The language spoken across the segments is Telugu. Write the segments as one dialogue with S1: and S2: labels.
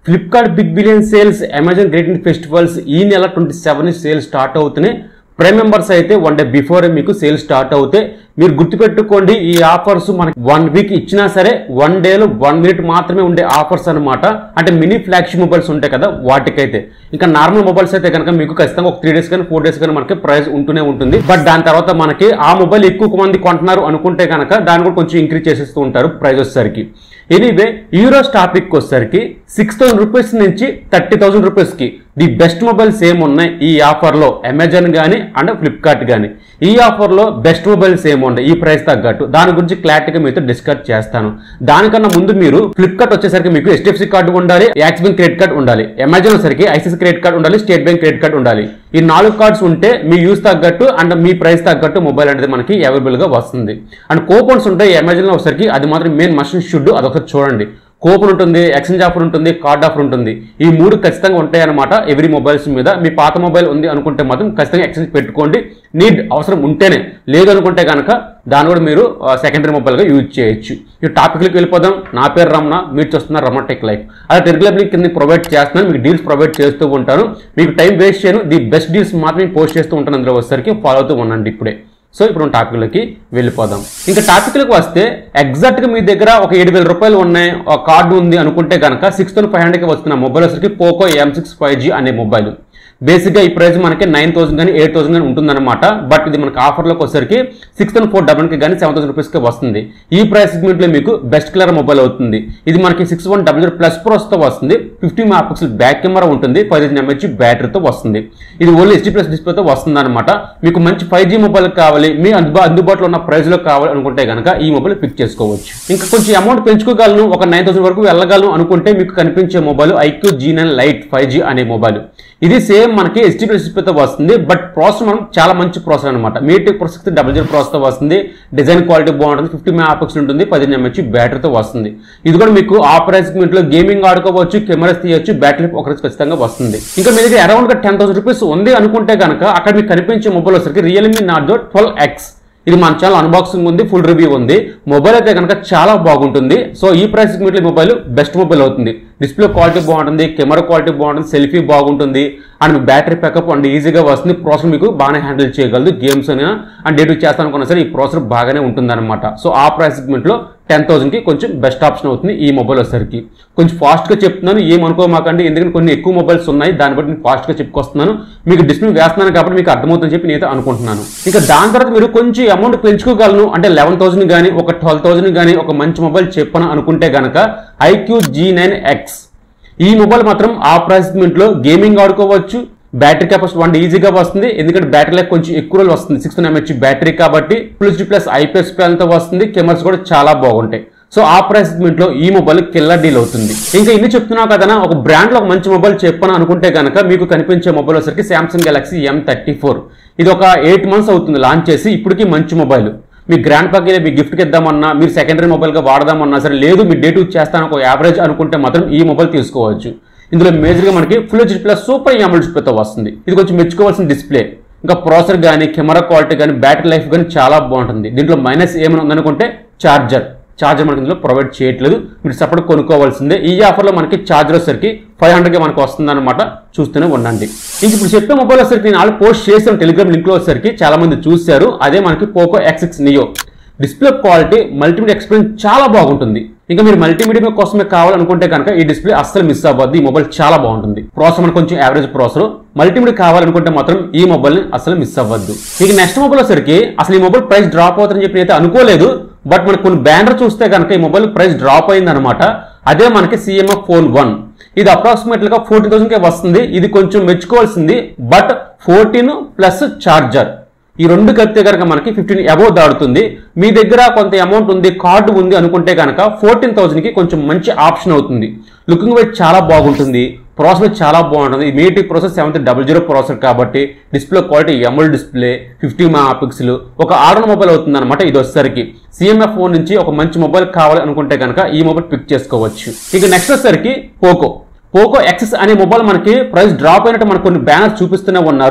S1: Flipkart big billion sales Amazon great festivals ఈ నెల ట్వంటీ సెవెన్ సేల్స్ స్టార్ట్ అవుతున్నాయి ప్రైమ్ మెంబర్స్ అయితే వన్ డే బిఫోర్ మీకు సేల్ స్టార్ట్ అవుతాయి మీరు గుర్తుపెట్టుకోండి ఈ ఆఫర్స్ మనకి వన్ వీక్ ఇచ్చినా సరే వన్ డేలో వన్ మినిట్ మాత్రమే ఉండే ఆఫర్స్ అన్నమాట అంటే మినీ ఫ్లాగ్షిప్ మొబైల్స్ ఉంటాయి కదా వాటికైతే ఇంకా నార్మల్ మొబైల్స్ అయితే కనుక మీకు ఖచ్చితంగా ఒక త్రీ డేస్ కానీ ఫోర్ డేస్ కానీ మనకి ప్రైస్ ఉంటూనే ఉంటుంది బట్ దాని తర్వాత మనకి ఆ మొబైల్ ఎక్కువ మంది కొంటున్నారు అనుకుంటే కనుక దాన్ని కూడా కొంచెం ఇంక్రీజ్ చేసేస్తూ ఉంటారు ప్రైస్ వచ్చేసరికి ఎనీవే యూరోస్ టాపిక్ వచ్చేసరికి సిక్స్ థౌసండ్ రూపీస్ నుంచి థర్టీ థౌసండ్ రూపీస్కి ది బెస్ట్ మొబైల్స్ ఏమున్నాయి ఈ ఆఫర్లో అమెజాన్ కానీ అండ్ ఫ్లిప్కార్ట్ కానీ ఈ ఆఫర్లో బెస్ట్ మొబైల్స్ ఏమున్నాయి ఈ ప్రైస్ తగ్గట్టు దాని గురించి క్లారిటీగా మీతో డిస్కస్ చేస్తాను దానికన్నా ముందు మీరు ఫ్లిప్కార్ట్ వచ్చేసరికి మీకు హెచ్డిఎఫ్సి కార్డు ఉండాలి యాక్స్ బ్యాంక్ క్రెడిట్ కార్డు ఉండాలి అమెజాన్ వచ్చేసరికి ఐసిఐసి క్రెడిట్ కార్డు ఉండాలి స్టేట్ బ్యాంక్ క్రెడిట్ కార్డు ఉండాలి ఈ నాలుగు కార్డ్స్ ఉంటే మీ యూస్ తగ్గట్టు అండ్ మీ ప్రైస్ తగ్గట్టు మొబైల్ అనేది మనకి అవైలబుల్ గా వస్తుంది అండ్ కూపన్స్ ఉంటాయి అమెజాన్ లో వచ్చేసరికి అది మాత్రం మెయిన్ మషన్ షుడ్ అదొకటి చూడండి కూపన్ ఉంటుంది ఎక్స్చేంజ్ ఆఫర్ ఉంటుంది కార్డ్ ఆఫర్ ఉంటుంది ఈ మూడు ఖచ్చితంగా ఉంటాయి అనమాట ఎవ్రీ మొబైల్స్ మీద మీ పాత మొబైల్ ఉంది అనుకుంటే మాత్రం ఖచ్చితంగా ఎక్స్చేంజ్ పెట్టుకోండి నీడ్ అవసరం ఉంటేనే లేదు అనుకుంటే కనుక దాన్ని కూడా మీరు సెకండరీ మొబైల్గా యూజ్ చేయొచ్చు ఈ టాపిక్లకు వెళ్ళిపోదాం నా పేరు రమణ మీరు చూస్తున్నారు రమణ టెక్ లైఫ్ అలా రెగ్యులర్ లింక్ కింద ప్రొవైడ్ చేస్తున్నాను మీకు డీల్స్ ప్రొవైడ్ చేస్తూ ఉంటాను మీకు టైం వేస్ట్ చేయను ది బెస్ట్ డీల్స్ మాత్రమే పోస్ట్ చేస్తూ ఉంటాను అందులో వచ్చేసరికి ఫాలో అవుతూ ఉండండి ఇప్పుడే సో ఇప్పుడు టాపిక్లకి వెళ్ళిపోదాం ఇంకా టాపిక్లకు వస్తే ఎగ్జాక్ట్గా మీ దగ్గర ఒక ఏడు వేల రూపాయలు ఉన్నాయి ఒక కార్డు ఉంది అనుకుంటే కనుక సిక్స్ థౌసండ్ ఫైవ్ హండ్రెడ్కి వస్తున్న మొబైల్ వచ్చరికి Poco M six five G అనే మొబైల్ బేసిక్గా ఈ ప్రైస్ మనకి నైన్ థౌసండ్ కానీ ఎయిట్ థౌసండ్ కానీ ఉంటుందన్నమాట బట్ ఇది మనకి ఆఫర్లోకి వచ్చేసరికి సిక్స్ థౌసండ్ ఫోర్ డబల్కి కానీ సెవెన్ థౌసండ్ రూపీస్కి వస్తుంది ఈ ప్రైస్ సెగ్మెంట్లో మీకు బెస్ట్ కలర్ మొబైల్ అవుతుంది ఇది మనకి six one double zero plus ప్రోస్తో వస్తుంది fifty megapixel back camera ఉంటుంది పదిహేను ఎంహెచ్ బ్యాటరీతో వస్తుంది ఇది ఓన్లీ హెచ్డీ ప్లస్ డిస్ప్లేతో వస్తుంది అనమాట మీకు మంచి ఫైవ్ జీ మొబైల్ కావాలి మీ అందుబా అందుబాటులో ఉన్న ప్రైస్లో కావాలి అనుకుంటే కనుక ఈ మొబైల్ పిక్ చేసుకోవచ్చు ఇంకా కొంచెం అమౌంట్ పెంచుకోగలను ఒక నైన్ థౌసండ్ వరకు వెళ్ళగలను అనుకుంటే మీకు కనిపించే mobile iQOO Z nine lite five G అనే మొబైల్ ఇది సేమ్ మనకి హెచ్డీ ప్లస్ డిస్ప్లేతో వస్తుంది బట్ ప్రాసెసర్ మనం చాలా మంచి ప్రాసెసర్ అనమాట మీటి ప్రాసెస్ డబల్ జీరో ప్రాసెస్తో వస్తుంది డిజైన్ క్వాలిటీ బాగుంటుంది ఫిఫ్టీ మెగా పిక్సెల్ ఉంటుంది పదిహేను ఎంహెచ్ బ్యాటరీతో వస్తుంది ఇది కూడా మీకు ఆ ప్రైస్ లో గేమింగ్ ఆడుకోవచ్చు కెమెరాస్ తీయొచ్చు బ్యాటరీ ఒక రోజు ఖచ్చితంగా వస్తుంది ఇంకా మీ దగ్గర అరౌండ్ గా టెన్ థౌసండ్ రూపీస్ ఉంది అనుకుంటే కనుక అక్కడ మీకు కనిపించే మొబైల్ వచ్చరికి రియల్మీ నార్జో ట్వెల్వ్ ఎక్స్ ఇది మన ఛానల్ అన్బాక్సింగ్ ఉంది ఫుల్ రివ్యూ ఉంది మొబైల్ అయితే కనుక చాలా బాగుంటుంది సో ఈ ప్రైస్ మీట్లో మొబైల్ బెస్ట్ మొబైల్ అవుతుంది డిస్ప్లే క్వాలిటీ బాగుంటుంది కెమెరా క్వాలిటీ బాగుంటుంది సెల్ఫీ బాగుంటుంది అండ్ బ్యాటరీ ప్యాకప్ అండ్ ఈజీగా వస్తుంది ప్రాసెసర్ మీకు బాగానే హ్యాండిల్ చేయగలదు గేమ్స్ అయినా అండ్ డేట్ చేస్తాను అనుకున్నా సరే ఈ ప్రాసెసర్ బాగానే ఉంటుంది అనమాట సో ఆ ప్రైస్ సెగ్మెంట్లో టెన్ థౌసండ్కి కొంచెం బెస్ట్ ఆప్షన్ అవుతుంది ఈ మొబైల్ వచ్చేసరికి కొంచెం ఫాస్ట్గా చెప్తున్నాను ఏమనుకోమాకండి ఎందుకంటే కొన్ని ఎక్కువ మొబైల్స్ ఉన్నాయి దాన్ని బట్టి నేను ఫాస్ట్గా చెప్పుకొస్తున్నాను మీకు డిస్ప్లే వేస్తున్నాను కాబట్టి మీకు అర్థమవుతుందని చెప్పి నేనైతే అనుకుంటున్నాను ఇంకా దాని తర్వాత మీరు కొంచెం అమౌంట్ పెంచుకోగలను అంటే లెవెన్ థౌసండ్ కానీ ఒక ట్వెల్వ్ థౌసండ్ కానీ ఒక మంచి మొబైల్ చెప్పను అనుకుంటే కనుక ఐక్యూ జీ నైన్ ఎక్స్ ఈ మొబైల్ మాత్రం ఆ ప్రైస్ లో గేమింగ్ ఆడుకోవచ్చు బ్యాటరీ కెపాసిటీ వన్ ఈజీగా వస్తుంది ఎందుకంటే బ్యాటరీ లైఫ్ కొంచెం ఎక్కువ రోజులు వస్తుంది సిక్స్ ఎంహెచ్ బ్యాటరీ కాబట్టి ప్లస్ ప్లస్ ఐపీఎస్ తో వస్తుంది కెమెరాస్ కూడా చాలా బాగుంటాయి సో ఆ ప్రైస్ లో ఈ మొబైల్ కిల్లర్ డీల్ అవుతుంది ఇంకా ఇన్ని చెప్తున్నావు కదా ఒక బ్రాండ్ లో ఒక మంచి మొబైల్ చెప్పను అనుకుంటే కనుక మీకు కనిపించే మొబైల్ వచ్చరికి Samsung Galaxy M thirty four ఇది ఒక ఎయిట్ మంత్స్ అవుతుంది లాంచ్ చేసి ఇప్పటికీ మంచి మొబైల్ మీ గ్రాండ్ పాకి మీ గిఫ్ట్కి ఇద్దామన్నా మీరు సెకండరీ మొబైల్గా వాడదామన్నా సరే లేదు మీ డేట్ చేస్తాను ఒక యావరేజ్ అనుకుంటే మాత్రం ఈ మొబైల్ తీసుకోవచ్చు ఇందులో మేజర్గా మనకి full H plus super AMOLED డిస్ప్లేతో వస్తుంది ఇది కొంచెం మెచ్చుకోవాల్సిన డిస్ప్లే ఇంకా ప్రాసెసర్ కానీ కెమెరా క్వాలిటీ కానీ బ్యాటరీ లైఫ్ కానీ చాలా బాగుంటుంది దీంట్లో మైనస్ ఏమైనా ఉందనుకుంటే ఛార్జర్ ఛార్జర్ మనకి ఇందులో ప్రొవైడ్ చేయట్లేదు మీరు సపరేట్ కొనుక్కోవాల్సిందే ఈ ఆఫర్లో మనకి ఛార్జర్ వచ్చేసరికి ఫైవ్ హండ్రెడ్గా మనకు వస్తుంది అనమాట చూస్తూనే ఉండండి ఇంక ఇప్పుడు చెప్పే మొబైల్ వచ్చేసరికి నేను ఆల్రెడీ పోస్ట్ చేసాను టెలిగ్రామ్ లింక్లో వచ్చేసరికి చాలా మంది చూశారు అదే మనకి Poco X six Neo display quality multimedia experience చాలా బాగుంటుంది ఇంకా మీరు మల్టీమీడియా కోసమే కావాలనుకుంటే కనుక ఈ డిస్ప్లే అస్సలు మిస్ అవ్వద్దు ఈ మొబైల్ చాలా బాగుంటుంది ప్రాసెసర్ మనకు కొంచెం యావరేజ్ ప్రాసెసర్ మల్టీమీడియా కావాలనుకుంటే మాత్రం ఈ మొబైల్ని అసలు మిస్ అవ్వద్దు ఇక నెక్స్ట్ మొబైల్ వచ్చేసరికి అసలు ఈ మొబైల్ ప్రైస్ డ్రాప్ అవుతుందని చెప్పి అయితే అనుకోలేదు బట్ మనకు కొన్ని బ్యానర్ చూస్తే కనుక ఈ మొబైల్ ప్రైస్ డ్రాప్ అయింది అనమాట అదే మనకి సిఎంఎఫ్ ఫోన్ వన్ ఇది అప్రాక్సిమేట్లీ గా ఫోర్టీన్ థౌసండ్కే వస్తుంది ఇది కొంచెం మెచ్చుకోవాల్సింది బట్ ఫోర్టీన్ ప్లస్ ఛార్జర్ ఈ రెండు కలిపితే కనుక మనకి ఫిఫ్టీన్ అబౌవ్ దాడుతుంది మీ దగ్గర కొంత అమౌంట్ ఉంది కార్డు ఉంది అనుకుంటే కనుక ఫోర్టీన్ థౌసండ్కి కొంచెం మంచి ఆప్షన్ అవుతుంది లుకింగ్ వైట్ చాలా బాగుంటుంది ప్రాసెసర్ చాలా బాగుంటుంది మీటి process seventh double zero processor కాబట్టి display quality AMOLED display fifty megapixel ఒక ఆర్డర్ మొబైల్ అవుతుంది అనమాట ఇది వచ్చేసరికి సిఎంఎఫ్ ఫోన్ నుంచి ఒక మంచి మొబైల్ కావాలి అనుకుంటే కనుక ఈ మొబైల్ పిక్ చేసుకోవచ్చు ఇక నెక్స్ట్ వచ్చేసరికి పోకో పోకో ఎక్సెస్ అనే మొబైల్ మనకి ప్రైస్ డ్రాప్ అయినట్టు మనకు కొన్ని బ్యానర్స్ చూపిస్తూనే ఉన్నారు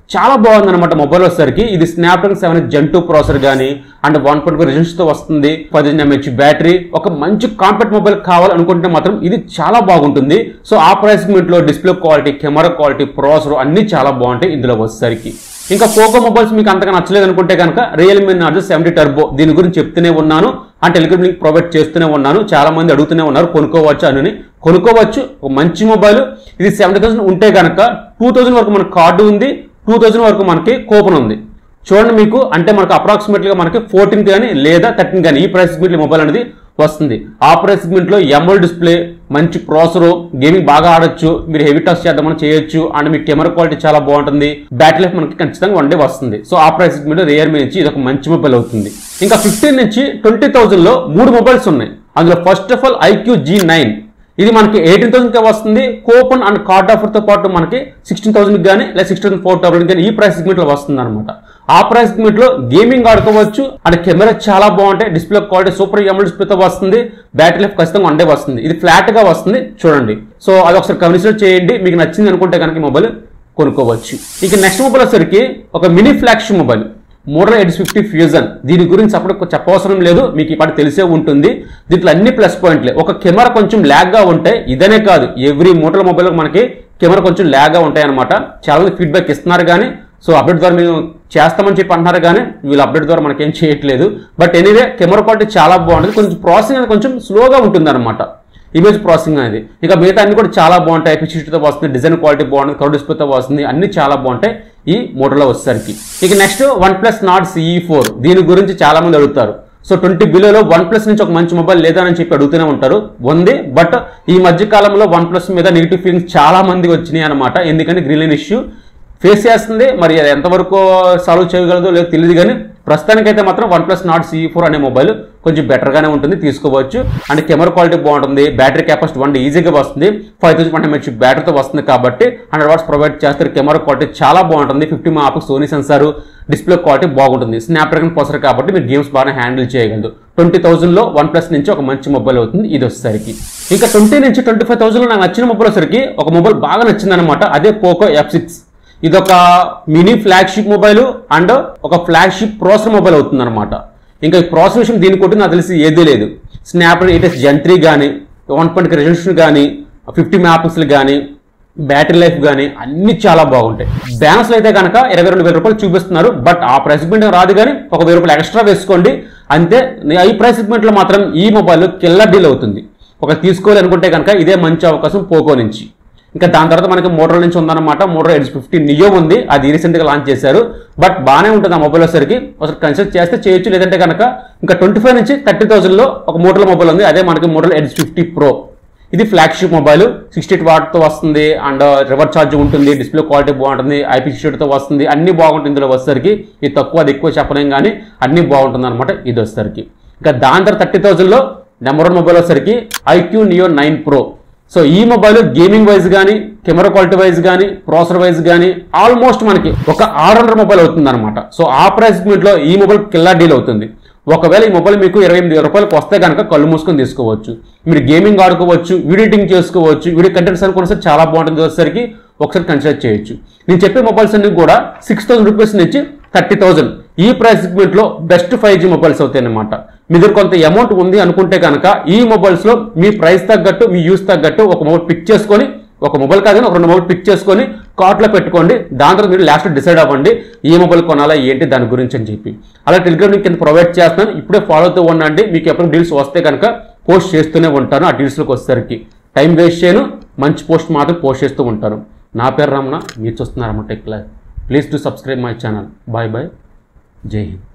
S1: చాలా బాగుంది అనమాట మొబైల్ వచ్చేసరికి ఇది Snapdragon seven gen two processor కానీ అండ్ వన్ పాయింట్ ఫైవ్ తో వస్తుంది పదిహేను ఎంహెచ్ బ్యాటరీ ఒక మంచి కాంపాక్ట్ మొబైల్ కావాలనుకుంటే మాత్రం ఇది చాలా బాగుంటుంది సో ఆ ప్రైస్ లో display quality camera quality processor అన్ని చాలా బాగుంటాయి ఇందులో వచ్చేసరికి ఇంకా పోకో మొబైల్స్ మీకు అంతగా నచ్చలేదు అనుకుంటే కనుక రియల్మీ నార్జో సెవెంటీ టర్బో దీని గురించి చెప్తూనే ఉన్నాను ఆ టెలిగ్రామ్ లింక్ ప్రొవైడ్ చేస్తూనే ఉన్నాను చాలా మంది అడుగుతూనే ఉన్నారు కొనుక్కోవచ్చు అని కొనుక్కోవచ్చు ఒక మంచి మొబైల్ ఇది సెవెంటీ థౌసండ్ ఉంటే కనుక టూ థౌసండ్ వరకు మనకు కార్డు ఉంది టూ థౌసండ్ వరకు మనకి కూపన్ ఉంది చూడండి మీకు అంటే మనకు అప్రాక్సిమేట్గా మనకి ఫోర్టీన్ కానీ లేదా థర్టీన్ కానీ ఈ ప్రైస్ సెగ్మెంట్లో మొబైల్ అనేది వస్తుంది ఆ ప్రైస్ సెగ్మెంట్లో ఎంఎల్ డిస్ప్లే మంచి ప్రాసెసర్ గేమింగ్ బాగా ఆడొచ్చు మీరు హెవీ టచ్ చేద్దామని చేయొచ్చు అండ్ మీ కెమెరా క్వాలిటీ చాలా బాగుంటుంది బ్యాటరీ లైఫ్ మనకి ఖచ్చితంగా వన్ డే వస్తుంది సో ఆ ప్రైస్ సెగ్మెంట్ రియల్మీ నుంచి ఇది ఒక మంచి మొబైల్ అవుతుంది ఇంకా ఫిఫ్టీన్ నుంచి ట్వంటీ థౌసండ్ లో మూడు మొబైల్స్ ఉన్నాయి అందులో first of all iQOO Z nine ఇది మనకి ఎయిటీన్ థౌసండ్కే వస్తుంది కూపన్ అండ్ కార్డ్ ఆఫర్తో పాటు మనకి సిక్స్టీన్ థౌసండ్ కానీ లేదా సిక్స్టీన్ ఫోర్ థౌసండ్ కానీ ఈ ప్రైస్ సెగ్మెంట్లో వస్తుంది అనమాట ఆ ప్రైస్ సెగ్మెంట్లో గేమింగ్ ఆడుకోవచ్చు అండ్ కెమెరా చాలా బాగుంటాయి డిస్ప్లే క్వాలిటీ సూపర్ ఎంఎల్ డిస్ప్లేతో వస్తుంది బ్యాటరీ లైఫ్ ఖచ్చితంగా వన్ డే వస్తుంది ఇది ఫ్లాట్ గా వస్తుంది చూడండి సో అది ఒకసారి కన్సిడర్ చేయండి మీకు నచ్చింది అనుకుంటే కనుక ఈ మొబైల్ కొనుక్కోవచ్చు ఇక నెక్స్ట్ మొబైల్ వచ్చేసరికి ఒక mini flagship mobile model eight fifty fusion దీని గురించి అప్పుడు చెప్పవసరం లేదు మీకు ఇప్పుడు తెలిసే ఉంటుంది దీంట్లో అన్ని ప్లస్ పాయింట్లే ఒక కెమెరా కొంచెం ల్యాగ్ గా ఉంటాయి ఇదనే కాదు ఎవ్రీ మోడల్ మొబైల్ మనకి కెమెరా కొంచెం ల్యాగ్ గా ఉంటాయి అనమాట చాలా మంది ఫీడ్బ్యాక్ ఇస్తున్నారు కానీ సో అప్డేట్ ద్వారా మేము చేస్తామని చెప్పి అంటున్నారు కానీ వీళ్ళు అప్డేట్ ద్వారా మనకేం చేయట్లేదు బట్ ఎనీవే కెమెరా క్వాలిటీ చాలా బాగుంటుంది కొంచెం ప్రాసెసింగ్ అనేది కొంచెం స్లోగా ఉంటుంది అనమాట ఇమేజ్ ప్రాసెసింగ్ అనేది ఇక మిగతా అన్ని కూడా చాలా బాగుంటాయి పిచ్చితో వస్తుంది డిజైన్ క్వాలిటీ బాగుంటుంది కౌడ్ డిస్ప్లేతో వస్తుంది అన్ని చాలా బాగుంటాయి ఈ మోడల్లో వచ్చేసరికి ఇక next OnePlus Nord CE four దీని గురించి చాలా మంది అడుగుతారు సో ట్వంటీ బిలోలో వన్ ప్లస్ నుంచి ఒక మంచి మొబైల్ లేదా అని చెప్పి అడుగుతూనే ఉంటారు ఉంది బట్ ఈ మధ్య కాలంలో వన్ ప్లస్ మీద నెగిటివ్ ఫీలింగ్స్ చాలా మంది వచ్చినాయి అనమాట ఎందుకంటే గ్రీన్ లైన్ ఇష్యూ ఫేస్ చేస్తుంది మరి అది ఎంతవరకు సాల్వ్ చేయగలదో లేదో తెలియదు కానీ ప్రస్తుతానికైతే మాత్రం OnePlus Nord C four అనే మొబైల్ కొంచెం బెటర్గానే ఉంటుంది తీసుకోవచ్చు అండ్ కెమెరా క్వాలిటీ బాగుంటుంది బ్యాటరీ కెపాసిటీ వన్ ఈజీగా వస్తుంది ఫైవ్ థౌసండ్ వన్ ఎంహెచ్ బ్యాటరీతో వస్తుంది కాబట్టి హండ్రెడ్ వాట్స్ ప్రొవైడ్ చేస్తారు కెమెరా క్వాలిటీ చాలా బాగుంటుంది ఫిఫ్టీ మాప్ సోనీ సెన్సార్ డిస్ప్లే క్వాలిటీ బాగుంటుంది స్నాప్డ్రాగన్ ప్రాసెసర్ కాబట్టి మీరు గేమ్స్ బాగా హ్యాండిల్ చేయగలదు ట్వంటీ థౌసండ్లో వన్ ప్లస్ నుంచి ఒక మంచి మొబైల్ అవుతుంది ఇది వచ్చేసరికి ఇంకా ట్వంటీ నుంచి ట్వంటీ ఫైవ్ థౌసండ్లో నాకు నచ్చిన మొబైల్ వచ్చేసరికి ఒక మొబైల్ బాగా నచ్చింది అనమాట అదే పోకో ఎఫ్ సిక్స్ ఇదొక మినీ ఫ్లాగ్షిప్ మొబైల్ అండ్ ఒక ఫ్లాగ్షిప్ ప్రాసెసర్ మొబైల్ అవుతుంది అనమాట ఇంకా ఈ ప్రాసెసర్ విషయం దీని కొట్టి నాకు తెలిసి ఏదీ లేదు Snapdragon eight S gen three కానీ వన్ పాయింట్ రెజల్యూషన్ కానీ ఫిఫ్టీ మ్యాపిక్స్లు కానీ బ్యాటరీ లైఫ్ కానీ అన్ని చాలా బాగుంటాయి బ్యాలెన్స్ అయితే కనుక ఇరవై రెండు వేల రూపాయలు చూపిస్తున్నారు బట్ ఆ ప్రైస్ సెగ్మెంట్ రాదు కానీ ఒక వెయ్యి రూపాయలు ఎక్స్ట్రా వేసుకోండి అంతే ఈ ప్రైస్ సెగ్మెంట్లో మాత్రం ఈ మొబైల్ కిల్లర్ డీల్ అవుతుంది ఒక తీసుకోవాలి అనుకుంటే కనుక ఇదే మంచి అవకాశం పోకో నుంచి ఇంకా దాని తర్వాత మనకి మోటరో నుంచి ఉందన్నమాట మోటరో ఎయిట్ ఫిఫ్టీ నియో ఉంది అది రీసెంట్గా లాంచ్ చేశారు బట్ బాగానే ఉంటుంది ఆ మొబైల్ వచ్చేసరికి ఒకసారి కన్సిడర్ చేస్తే చేయొచ్చు లేదంటే కనుక ఇంకా ట్వంటీ ఫైవ్ నుంచి థర్టీ థౌసండ్లో ఒక మోటల్ మొబైల్ ఉంది అదే మనకి మోటల్ ఎయిట్ ఫిఫ్టీ ప్రో ఇది ఫ్లాగ్షిప్ మొబైల్ సిక్స్టీ ఎయిట్ వాట్తో వస్తుంది అండ్ రివర్స్ ఛార్జ్ ఉంటుంది డిస్ప్లే క్వాలిటీ బాగుంటుంది ఐపీ తో వస్తుంది అన్ని బాగుంటుంది ఇందులో వచ్చేసరికి ఇది తక్కువ అది ఎక్కువ చెప్పలేం కానీ అన్ని బాగుంటుంది అనమాట ఇది వచ్చేసరికి ఇంకా దాని తర్వాత థర్టీ థౌసండ్లో నెంబర్ వన్ మొబైల్ వచ్చేసరికి iQOO Neo nine Pro so ఈ మొబైల్ గేమింగ్ వైజ్ కానీ కెమెరా క్వాలిటీ వైజ్ కానీ ప్రాసెసర్ వైజ్ కానీ ఆల్మోస్ట్ మనకి ఒక ఆరు వందల మొబైల్ అవుతుంది అనమాట సో ఆ ప్రైస్ లో ఈ మొబైల్ కిల్లా డీల్ అవుతుంది ఒకవేళ ఈ మొబైల్ మీకు ఇరవై ఎనిమిది రూపాయలకు వస్తే కనుక కళ్ళు మూసుకొని తీసుకోవచ్చు మీరు గేమింగ్ ఆడుకోవచ్చు వీడియో ఎడిటింగ్ చేసుకోవచ్చు వీడియో కంటెంట్స్ అనుకున్న సరే చాలా బాగుంటుంది వచ్చేసరికి ఒకసారి కన్సిడర్ చేయొచ్చు నేను చెప్పే మొబైల్స్ అన్ని కూడా సిక్స్ థౌసండ్ రూపీస్ నుంచి థర్టీ థౌసండ్ ఈ ప్రైస్ సెగ్మెంట్లో బెస్ట్ ఫైవ్ జీ మొబైల్స్ అవుతాయి అనమాట మీ దగ్గర కొంత అమౌంట్ ఉంది అనుకుంటే కనుక ఈ మొబైల్స్లో మీ ప్రైస్ తగ్గట్టు మీ యూస్ తగ్గట్టు ఒక మొబైల్ పిక్ చేసుకొని ఒక మొబైల్ కాదని ఒక రెండు మొబైల్ పిక్ చేసుకొని కార్ట్లో పెట్టుకోండి దాని తర్వాత మీరు లాస్ట్ డిసైడ్ అవ్వండి ఏ మొబైల్ కొనాలా ఏంటి దాని గురించి అని చెప్పి అలా టెలిగ్రామ్ లింక్ కింద ప్రొవైడ్ చేస్తాను ఇప్పుడే ఫాలో అవుతూ ఉండండి మీకు ఎప్పుడు డీల్స్ వస్తే కనుక పోస్ట్ చేస్తూనే ఉంటాను ఆ డీల్స్లోకి వచ్చేసరికి టైం వేస్ట్ చేయను మంచి పోస్ట్ మాత్రం పోస్ట్ చేస్తూ ఉంటాను నా పేరు రమణ మీరు చూస్తున్నారమ్మ tech life please to subscribe my channel bye bye Jai Hind